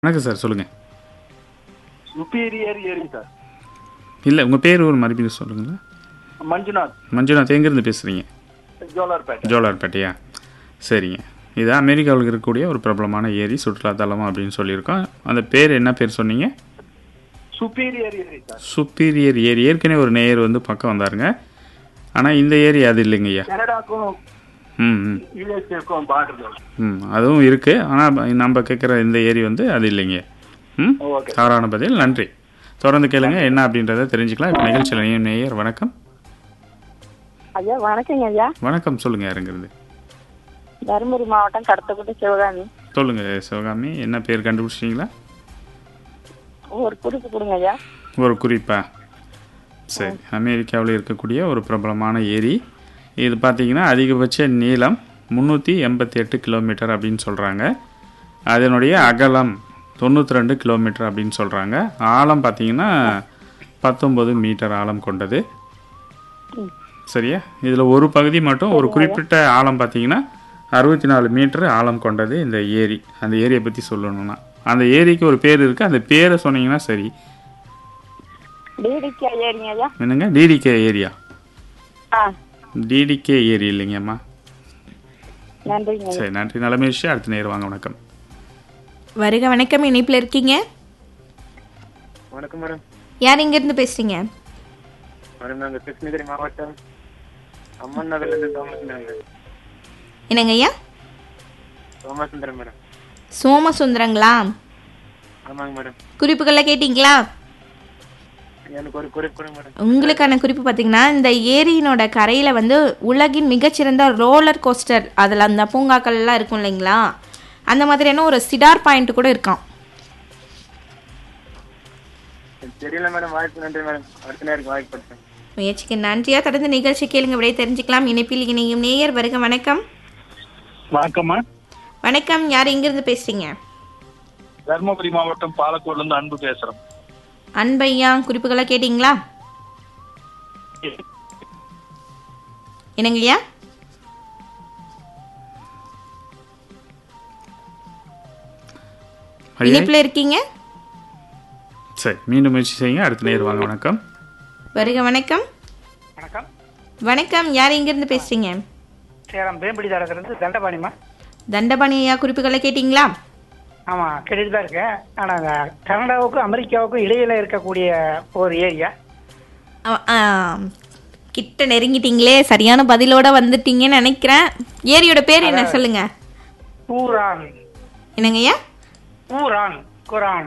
வணக்கம் சார் சொல்லுங்கள் சுப்பீரியர் ஏரி சார் இல்லை உங்கள் பேர் ஒரு மறுபடியும் சொல்லுங்களேன் மஞ்சுநாத் மஞ்சுநாத் எங்கேருந்து பேசுகிறீங்க ஜோலார்பேட்டை ஜோலார்பேட்டையா சரிங்க இது அமெரிக்காவில் இருக்கக்கூடிய ஒரு பிரபலமான ஏரி சுற்றுலாத்தலம் அப்படின்னு சொல்லியிருக்கோம் அந்த பேர் என்ன பேர் சொன்னீங்க சுப்பீரியர் ஏரி சார் சுப்பீரியர் ஏரி ஏற்கனவே ஒரு நேயர் வந்து பக்கம் வந்தாருங்க ஆனால் இந்த ஏரி அது இல்லைங்கய்யா கனடாக்கும் ம் ம் யூஎஸ்ஏக்கும் பார்டர் ம் அதுவும் இருக்குது ஆனால் நம்ம கேட்குற இந்த ஏரி வந்து அது இல்லைங்க ம் ஓகே தவறான பதில் நன்றி தொடர்ந்து கேளுங்க என்ன அப்படின்றத தெரிஞ்சுக்கலாம் இப்போ நிகழ்ச்சியில் நேயர் நேயர் வணக்கம் ஐயா வணக்கங்க ஐயா வணக்கம் சொல்லுங்கள் யாருங்கிறது தருமபுரி மாவட்டம் கடத்தக்குடி சிவகாமி சொல்லுங்கள் சிவகாமி என்ன பேர் கண்டுபிடிச்சிங்களா ஒரு குறிப்பு கொடுங்க ஐயா ஒரு குறிப்பா சரி அமெரிக்காவில் இருக்கக்கூடிய ஒரு பிரபலமான ஏரி இது பார்த்தீங்கன்னா அதிகபட்ச நீளம் முந்நூற்றி எண்பத்தி எட்டு கிலோமீட்டர் அப்படின்னு சொல்கிறாங்க அதனுடைய அகலம் தொண்ணூற்றி ரெண்டு கிலோமீட்டர் அப்படின்னு சொல்கிறாங்க ஆழம் பார்த்தீங்கன்னா பத்தொம்பது மீட்டர் ஆழம் கொண்டது சரியா இதில் ஒரு பகுதி மட்டும் ஒரு குறிப்பிட்ட ஆழம் பார்த்தீங்கன்னா அறுபத்தி நாலு மீட்டர் ஆழம் கொண்டது இந்த ஏரி அந்த ஏரியை பற்றி சொல்லணும்னா அந்த ஏரிக்கு ஒரு பேர் இருக்குது அந்த பேரை சொன்னீங்கன்னா சரி டிடிகே ஏரிங்க ஐயா என்னங்க டிடிகே ஏரியா ஆ டிடிகே ஏரி இல்லைங்கம்மா நன்றிங்க ஐயா சரி நன்றி நிலைமை விஷயம் அடுத்த நேரம் வாங்க வணக்கம் வருக வணக்கம் இணைப்பில் இருக்கீங்க வணக்கம் மேடம் யார் இங்கேருந்து பேசுகிறீங்க மேடம் நாங்கள் கிருஷ்ணகிரி மாவட்டம் அம்மன் நகர்லேருந்து சோமசுந்தரம் என்னங்க ஐயா சோமசுந்தரம் மேடம் சோமசுந்தரங்களா ஆமாங்க மேடம் குறிப்புகள்லாம் கேட்டிங்களா எனக்கு ஒரு குறிப்பு கொடுங்க மேடம் உங்களுக்கான குறிப்பு பார்த்தீங்கன்னா இந்த ஏரியினோட கரையில் வந்து உலகின் மிகச்சிறந்த ரோலர் கோஸ்டர் அதில் அந்த பூங்காக்கள்லாம் இருக்கும் இல்லைங்களா அந்த மாதிரியான ஒரு சிடார் பாயிண்ட் கூட இருக்கான் எனக்கு தெரியல மேடம் வாய்ப்பு நன்றி மேடம் அடுத்த நேரம் வாய்ப்பு படுத்தேன் முயற்சிக்கு நன்றியாக தொடர்ந்து நிகழ்ச்சி கேளுங்க விடைய தெரிஞ்சுக்கலாம் இணைப்பில் இணையும் நேயர் வருக வணக்கம் வணக்கம்மா வணக்கம் யார் இங்கிருந்து பேசுறீங்க தருமபுரி மாவட்டம் பாலக்கோடுல இருந்து அன்பு பேசுறேன் அன்பையா குறிப்புகளை கேட்டிங்களா என்னங்கய்யா ஐயா இணைப்பில் இருக்கீங்க சரி மீண்டும் முயற்சி செய்யுங்க அடுத்த நேரம் வாங்க வணக்கம் வருக வணக்கம் வணக்கம் வணக்கம் யார் இங்கிருந்து பேசுறீங்க சேலம் வேம்படி தடத்துலேருந்து தண்டபாணிமா தண்டபாணி ஐயா குறிப்புகளை கேட்டிங்களா ஆமாம் கேட்டுட்டு தான் இருக்கேன் ஆனால் கனடாவுக்கும் அமெரிக்காவுக்கும் இடையில இருக்கக்கூடிய ஒரு ஏரியா ஆ- ஆ, கிட்ட நெருங்கிட்டீங்களே சரியான பதிலோட வந்துட்டீங்கன்னு நினைக்கிறேன் ஏரியோட பேர் என்ன சொல்லுங்க ஊரான் என்னங்கய்யா ஊரான் குரான்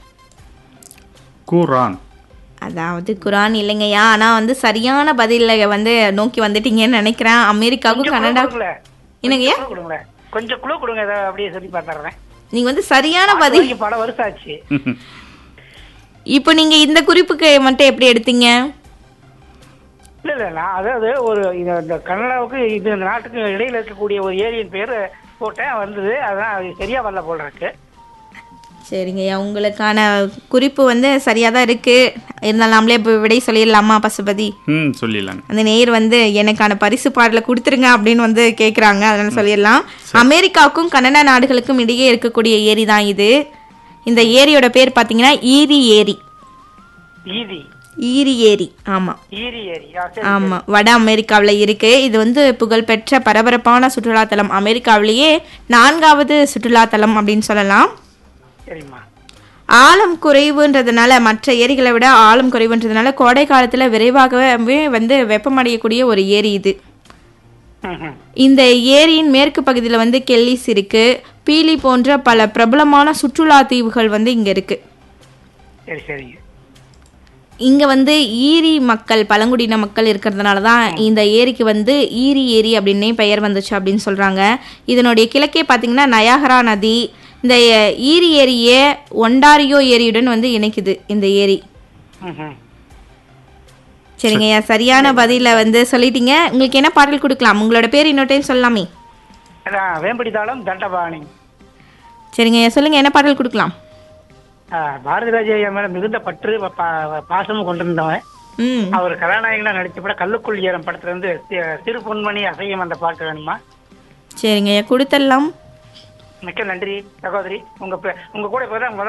கூரான் அதாவது குரான் இல்லைங்கய்யா ஆனா வந்து சரியான பதில வந்து நோக்கி வந்துட்டீங்கன்னு நினைக்கிறேன் அமெரிக்காவுக்கும் கனடா கொடுங்களேன் என்னங்கய்யா குழு கொடுங்களேன் கொஞ்சம் குழு கொடுங்க ஏதாவது அப்படியே சொல்லி பார்த்துறேன் நீங்க வந்து சரியான பதில் பல வருஷம் ஆச்சு இப்போ நீங்க இந்த குறிப்புக்கு மட்டும் எப்படி எடுத்தீங்க இல்லை இல்லை நான் அதாவது ஒரு இந்த இந்த கனடாவுக்கு இது இந்த நாட்டுக்கு இடையில இருக்கக்கூடிய ஒரு ஏரியின் பேர் போட்டேன் வந்தது அதான் அது சரியா வரல போல இருக்கு சரிங்கய்யா உங்களுக்கான குறிப்பு வந்து சரியா தான் இருக்கு இருந்தாலும் நாமளே இப்போ விடை சொல்லிடலாமா பசுபதி ம் சொல்லிடலாங்க அந்த நேர் வந்து எனக்கான பரிசு பாடலை கொடுத்துருங்க அப்படின்னு வந்து கேட்குறாங்க அதனால சொல்லிடலாம் அமெரிக்காவுக்கும் கனடா நாடுகளுக்கும் இடையே இருக்கக்கூடிய ஏரி தான் இது இந்த ஏரியோட பேர் பார்த்தீங்கன்னா ஈரி ஏரி ஈதி ஈரி ஏரி ஆமாம் ஈரி ஏரி ஆ, சரி ஆமாம் வட அமெரிக்காவில் இருக்கு இது வந்து புகழ்பெற்ற பரபரப்பான சுற்றுலாத்தலம் அமெரிக்காவிலேயே நான்காவது சுற்றுலாத்தலம் அப்படின்னு சொல்லலாம் சரிம்மா ஆழம் குறைவுன்றதுனால மற்ற ஏரிகளை விட ஆழம் குறைவுன்றதுனால கோடை காலத்தில் விரைவாகவே வந்து வெப்பமடையக்கூடிய ஒரு ஏரி இது ம் ம் இந்த ஏரியின் மேற்கு பகுதியில் வந்து கெல்லிஸ் இருக்கு பீலி போன்ற பல பிரபலமான சுற்றுலா தீவுகள் வந்து இங்க இருக்கு சரி சரிங்க இங்க வந்து ஈரி மக்கள் பழங்குடியின மக்கள் இருக்கிறதுனால தான் இந்த ஏரிக்கு வந்து ஈரி ஏரி அப்படின்னே பெயர் வந்துச்சு அப்படின்னு சொல்றாங்க இதனுடைய கிழக்கே பார்த்தீங்கன்னா நயாகரா நதி இந்த ஈரி ஏரியை ஒண்டாரியோ ஏரியுடன் வந்து இணைக்குது இந்த ஏரி ம் ம் சரிங்கய்யா சரியான பதில வந்து சொல்லிட்டீங்க உங்களுக்கு என்ன பாடல் கொடுக்கலாம் உங்களோட பேர் இன்னொரு டைம் சொல்லலாமே அதான் வேம்படி தாளம் தண்டபாணி சரிங்கய்யா சொல்லுங்க என்ன பாடல் கொடுக்கலாம் ஆ, பாரதி ராஜா ஐயா மேல மிகுந்த பற்று ப- பா- பாசமும் கொண்டிருந்தவன் ம் அவர் கதாநாயகனா நடிச்ச படம் கல்லுக்குள் ஈரம் படத்துல இருந்து சி- சிறு பொன்மணி அசையம் அந்த பாட்டு வேணுமா சரிங்கய்யா கொடுத்துடலாம் மிக்க நன்றி சகோதரி உங்க பே- உங்க கூட இப்பதான் முதல்